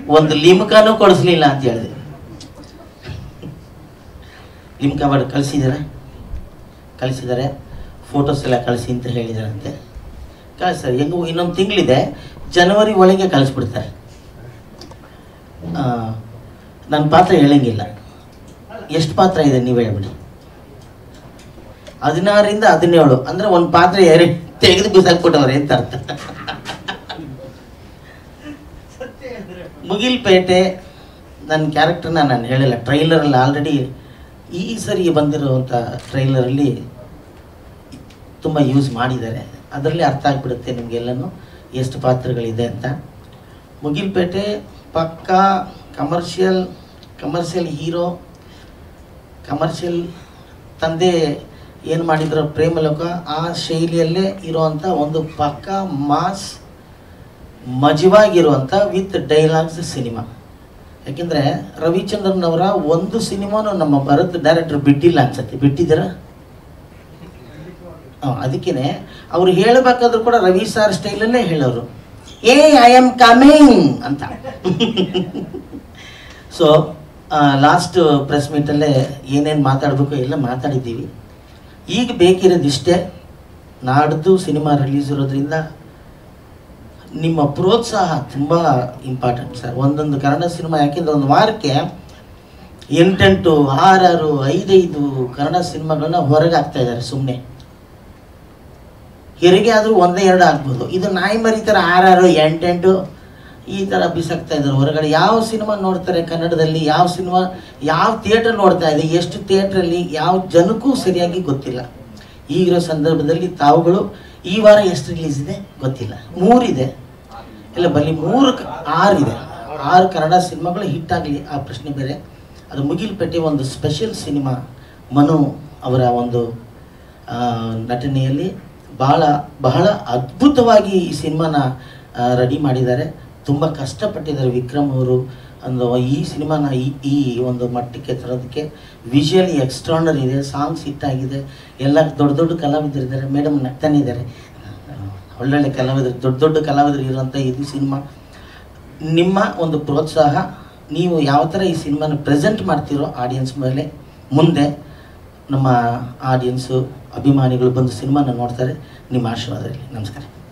ಒಂದು ಲಿಮ್ಕಾನೂ ಕೊಡಿಸ್ಲಿಲ್ಲ ಅಂತ ಹೇಳಿದೆ ಲಿಮ್ಕಾ ಮಾಡಿ ಕಳಿಸಿದ್ದಾರೆ ಕಳಿಸಿದ್ದಾರೆ ಫೋಟೋಸ್ ಎಲ್ಲ ಕಳಿಸಿ ಅಂತ ಹೇಳಿದಾರಂತೆ ಕಳಿಸ್ತಾರೆ ಹೆಂಗೂ ಇನ್ನೊಂದು ತಿಂಗಳಿದೆ ಜನವರಿ ಒಳಗೆ ಕಳಿಸ್ಬಿಡ್ತಾರೆ ನನ್ನ ಪಾತ್ರ ಹೇಳಂಗಿಲ್ಲ ಎಷ್ಟು ಪಾತ್ರ ಇದೆ ನೀವು ಹೇಳ್ಬಿಡಿ ಹದಿನಾರರಿಂದ ಹದಿನೇಳು ಅಂದ್ರೆ ಒಂದು ಪಾತ್ರ ಎರಡು ತೆಗೆದು ಬಿಸಾಕ್ಬಿಟ್ಟವ್ರೆ ಅಂತ ಅರ್ಥ ಮುಗಿಲ್ಪೇಟೆ ನನ್ನ ಕ್ಯಾರೆಕ್ಟರ್ನ ನಾನು ಹೇಳಿಲ್ಲ ಟ್ರೈಲರಲ್ಲಿ ಆಲ್ರೆಡಿ ಈ ಸರಿ ಬಂದಿರುವಂಥ ಟ್ರೈಲರಲ್ಲಿ ತುಂಬ ಯೂಸ್ ಮಾಡಿದ್ದಾರೆ ಅದರಲ್ಲಿ ಅರ್ಥ ಆಗಿಬಿಡುತ್ತೆ ನಿಮಗೆಲ್ಲನೂ ಎಷ್ಟು ಪಾತ್ರಗಳಿದೆ ಅಂತ ಮುಗಿಲ್ಪೇಟೆ ಪಕ್ಕಾ ಕಮರ್ಷಿಯಲ್ ಕಮರ್ಷಿಯಲ್ ಹೀರೋ ಕಮರ್ಷಿಯಲ್ ತಂದೆ ಏನು ಮಾಡಿದ್ರು ಪ್ರೇಮಲೋಕ ಆ ಶೈಲಿಯಲ್ಲೇ ಇರುವಂಥ ಒಂದು ಪಕ್ಕಾ ಮಾಸ್ ಮಜವಾಗಿರುವಂಥ ವಿತ್ ಡೈಲಾಗ್ಸ್ ಸಿನಿಮಾ ಯಾಕೆಂದರೆ ರವಿಚಂದ್ರನ್ ಅವರ ಒಂದು ಸಿನಿಮಾನು ನಮ್ಮ ಭರತ್ ಡೈರೆಕ್ಟರ್ ಬಿಟ್ಟಿಲ್ಲ ಅನ್ಸತ್ತೆ ಬಿಟ್ಟಿದ್ದೀರಾ ಅದಕ್ಕೇ ಅವ್ರು ಹೇಳಬೇಕಾದ್ರೂ ಕೂಡ ರವಿ ಸಾರ್ ಸ್ಟೈಲಲ್ಲೇ ಹೇಳೋರು ಏ ಐ ಆಮ್ ಕಮಿಂಗ್ ಅಂತ ಸೊ ಲಾಸ್ಟ್ ಪ್ರೆಸ್ ಮೀಟಲ್ಲೇ ಏನೇನು ಮಾತಾಡಬೇಕು ಎಲ್ಲ ಮಾತಾಡಿದ್ದೀವಿ ಈಗ ಬೇಕಿರೋದು ಇಷ್ಟೇ ನಾಡ್ದು ಸಿನಿಮಾ ರಿಲೀಸ್ ಇರೋದ್ರಿಂದ ನಿಮ್ಮ ಪ್ರೋತ್ಸಾಹ ತುಂಬ ಇಂಪಾರ್ಟೆಂಟ್ ಸರ್ ಒಂದೊಂದು ಕನ್ನಡ ಸಿನಿಮಾ ಯಾಕೆಂದ್ರೆ ಒಂದು ವಾರಕ್ಕೆ ಎಂಟೆಂಟು ಆರಾರು ಐದೈದು ಕನ್ನಡ ಸಿನಿಮಾಗಳನ್ನ ಹೊರಗೆ ಹಾಕ್ತಾ ಇದ್ದಾರೆ ಸುಮ್ಮನೆ ಹೆರಿಗೆ ಆದರೂ ಒಂದೇ ಎರಡು ಆಗ್ಬೋದು ಇದು ನಾಯಿ ಮರಿ ಥರ ಆರಾರು ಎಂಟೆಂಟು ಈ ಥರ ಬಿಸಾಕ್ತಾ ಇದ್ದಾರೆ ಹೊರಗಡೆ ಯಾವ ಸಿನಿಮಾ ನೋಡ್ತಾರೆ ಕನ್ನಡದಲ್ಲಿ ಯಾವ ಸಿನಿಮಾ ಯಾವ ಥಿಯೇಟ್ರ್ ನೋಡ್ತಾ ಇದೆ ಎಷ್ಟು ಥಿಯೇಟ್ರಲ್ಲಿ ಯಾವ ಜನಕ್ಕೂ ಸರಿಯಾಗಿ ಗೊತ್ತಿಲ್ಲ ಈಗಿರೋ ಸಂದರ್ಭದಲ್ಲಿ ತಾವುಗಳು ಈ ವಾರ ಎಷ್ಟು ರಿಲೀಸ್ ಇದೆ ಗೊತ್ತಿಲ್ಲ ಮೂರಿದೆ ಇಲ್ಲ ಬಲ್ಲಿ ಮೂರು ಕ- ಆರಿದೆ ಆರು ಕನ್ನಡ ಸಿನಿಮಾಗಳು ಹಿಟ್ ಆಗಲಿ ಆ ಪ್ರಶ್ನೆ ಬೇರೆ ಅದು ಮುಗಿಲ್ಪೇಟೆ ಒಂದು ಸ್ಪೆಷಲ್ ಸಿನಿಮಾ ಮನು ಅವರ ಒಂದು ಆ, ನಟನೆಯಲ್ಲಿ ಬಹಳ ಬಹಳ ಅದ್ಭುತವಾಗಿ ಈ ಸಿನಿಮಾನ ರೆಡಿ ಮಾಡಿದ್ದಾರೆ ತುಂಬ ಕಷ್ಟಪಟ್ಟಿದ್ದಾರೆ ವಿಕ್ರಮ್ ಅವರು ಒಂದು ಈ ಸಿನಿಮಾನ ಈ ಈ ಒಂದು ಮಟ್ಟಕ್ಕೆ ತರೋದಕ್ಕೆ ವಿಜುವಲಿ ಎಕ್ಸ್ಟ್ರಾರ್ನರಿ ಇದೆ ಸಾಂಗ್ಸ್ ಹಿಟ್ ಆಗಿದೆ ಎಲ್ಲ ದೊಡ್ಡ ದೊಡ್ಡ ಕಲಾವಿದರಿದ್ದಾರೆ ಮೇಡಮ್ ನಗ್ತಾನೆ ಇದ್ದಾರೆ ಒಳ್ಳೊಳ್ಳೆ ಕಲಾವಿದರು ದೊಡ್ಡ ದೊಡ್ಡ ಕಲಾವಿದರು ಇರುವಂಥ ಇದು ಸಿನಿಮಾ ನಿಮ್ಮ ಒಂದು ಪ್ರೋತ್ಸಾಹ ನೀವು ಯಾವ ಥರ ಈ ಸಿನಿಮಾನ ಪ್ರೆಸೆಂಟ್ ಮಾಡ್ತೀರೋ ಆಡಿಯನ್ಸ್ ಮೇಲೆ ಮುಂದೆ ನಮ್ಮ ಆಡಿಯನ್ಸು ಅಭಿಮಾನಿಗಳು ಬಂದು ಸಿನಿಮಾನ ನೋಡ್ತಾರೆ ನಿಮ್ಮ ಆಶೀರ್ವಾದ ಇರಲಿ ನಮಸ್ಕಾರ